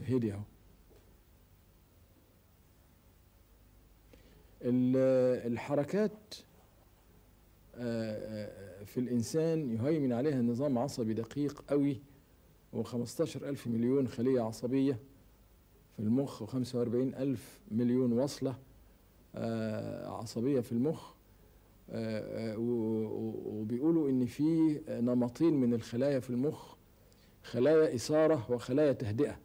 هدي اهو ال- الحركات آه، آه، في الإنسان يهيمن عليها نظام عصبي دقيق قوي و15 ألف مليون خلية عصبية في المخ و45 ألف مليون وصلة آه، عصبية في المخ آه، آه، و- و- وبيقولوا إن في نمطين من الخلايا في المخ خلايا إثارة وخلايا تهدئة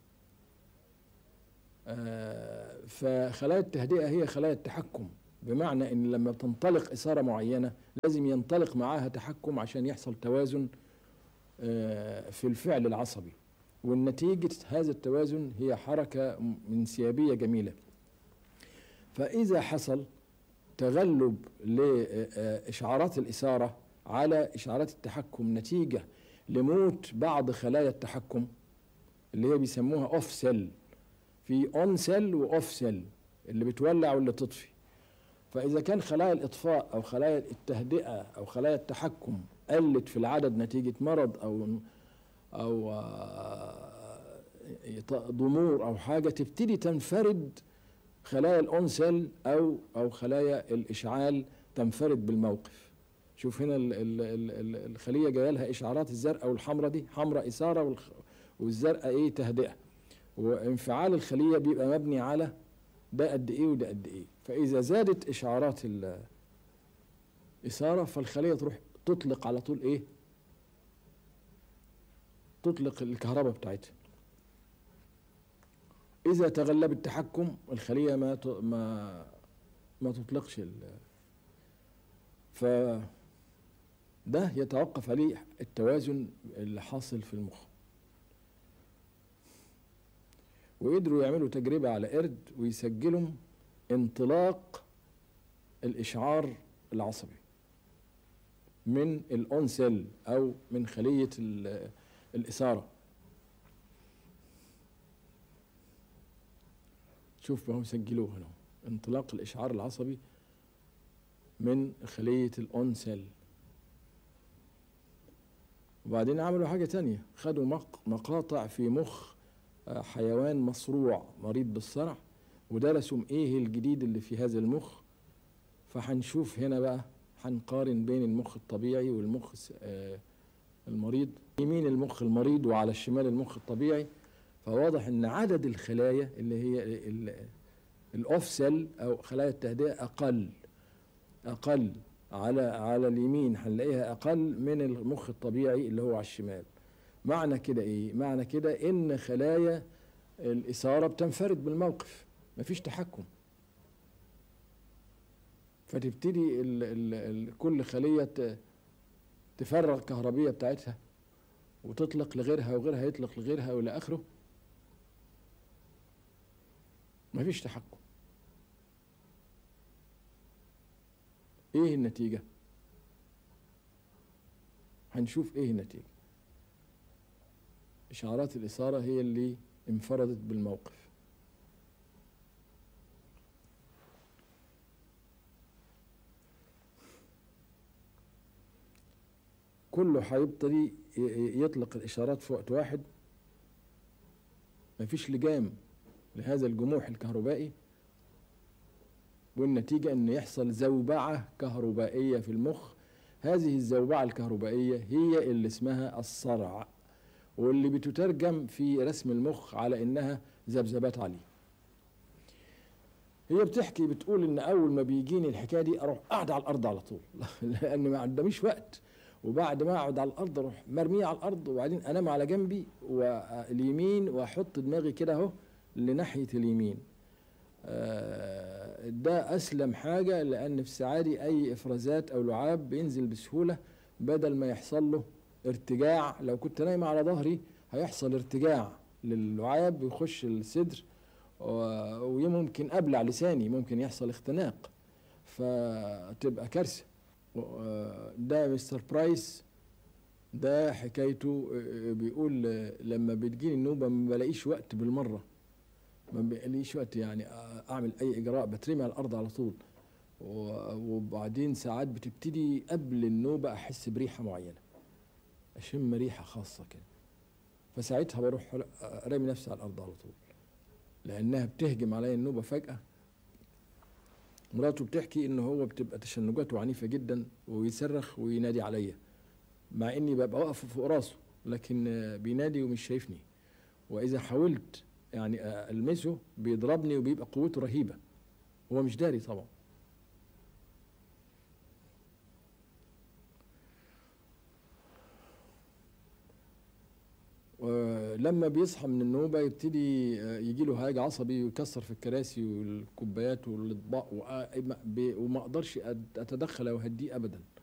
آه، فخلايا التهدئة هي خلايا التحكم بمعنى ان لما تنطلق اثاره معينه لازم ينطلق معاها تحكم عشان يحصل توازن آه، في الفعل العصبي والنتيجه هذا التوازن هي حركه انسيابيه جميله فاذا حصل تغلب لاشعارات الاثاره على اشعارات التحكم نتيجه لموت بعض خلايا التحكم اللي هي بيسموها اوف سيل في اون سيل واوف سيل اللي بتولع واللي تطفي فإذا كان خلايا الإطفاء أو خلايا التهدئة أو خلايا التحكم قلت في العدد نتيجة مرض أو أو آه، ضمور أو حاجة تبتدي تنفرد خلايا الأونسل أو أو خلايا الإشعال تنفرد بالموقف شوف هنا ال ال ال ال الخلية جاية لها إشعارات الزرقاء والحمراء دي حمراء إثارة والخ- والزرقاء إيه تهدئة وانفعال الخلية بيبقى مبني على ده قد ايه وده قد ايه فاذا زادت اشعارات الاثاره فالخليه تروح تطلق على طول ايه تطلق الكهرباء بتاعتها اذا تغلب التحكم الخليه ما ت- ما ما تطلقش ال ف ده يتوقف عليه التوازن اللي حاصل في المخ وقدروا يعملوا تجربة على قرد ويسجلوا انطلاق الإشعار العصبي من الأون سيل أو من خلية ال- الإثارة شوف هم سجلوه هنا انطلاق الإشعار العصبي من خلية الأون سيل وبعدين عملوا حاجة تانية خدوا مق- مقاطع في مخ آه، حيوان مصروع مريض بالصرع ودرسوا ايه الجديد اللي في هذا المخ فهنشوف هنا بقى هنقارن بين المخ الطبيعي والمخ الس- آه، المريض يمين المخ المريض وعلى الشمال المخ الطبيعي فواضح ان عدد الخلايا اللي هي ال- الاوف سيل او خلايا التهدئه اقل اقل على على اليمين هنلاقيها اقل من المخ الطبيعي اللي هو على الشمال معنى كده ايه معنى كده ان خلايا الاثاره بتنفرد بالموقف مفيش تحكم فتبتدي ال ال ال كل خليه ت- تفرغ الكهربيه بتاعتها وتطلق لغيرها وغيرها يطلق لغيرها والى اخره مفيش تحكم ايه النتيجه هنشوف ايه النتيجه إشعارات الإثارة هي اللي انفردت بالموقف كله هيبتدي ي- ي- يطلق الإشارات في وقت واحد مفيش لجام لهذا الجموح الكهربائي والنتيجة أن يحصل زوبعة كهربائية في المخ هذه الزوبعة الكهربائية هي اللي اسمها الصرع واللي بتترجم في رسم المخ على انها ذبذبات عليه هي بتحكي بتقول ان اول ما بيجيني الحكايه دي اروح قاعد على الارض على طول لان ما عندميش وقت وبعد ما اقعد على الارض اروح مرميه على الارض وبعدين انام على جنبي واليمين واحط دماغي كده اهو لناحيه اليمين آه، ده اسلم حاجه لان في السعادي اي افرازات او لعاب بينزل بسهوله بدل ما يحصل له ارتجاع لو كنت نايم على ظهري هيحصل ارتجاع للعاب يخش الصدر و- وممكن ابلع لساني ممكن يحصل اختناق فتبقى كارثه و- ده مستر برايس ده حكايته آه، بيقول آه، لما بتجيني النوبه ما بلاقيش وقت بالمره ما بلاقيش وقت يعني آه، اعمل اي اجراء بترمي على الارض على طول و- وبعدين ساعات بتبتدي قبل النوبه احس بريحه معينه اشم ريحه خاصه كده فساعتها بروح رامي نفسي على الارض على طول لانها بتهجم عليا النوبه فجاه مراته بتحكي ان هو بتبقى تشنجاته عنيفه جدا ويصرخ وينادي عليا مع اني ببقى واقف فوق راسه لكن آه، بينادي ومش شايفني واذا حاولت يعني آه، المسه بيضربني وبيبقى قوته رهيبه هو مش داري طبعا ولما بيصحى من النوبة يبتدي يجي له هاج عصبي ويكسر في الكراسي والكوبايات والاطباق وآ- ب- وما اقدرش أت- اتدخل او اهديه ابدا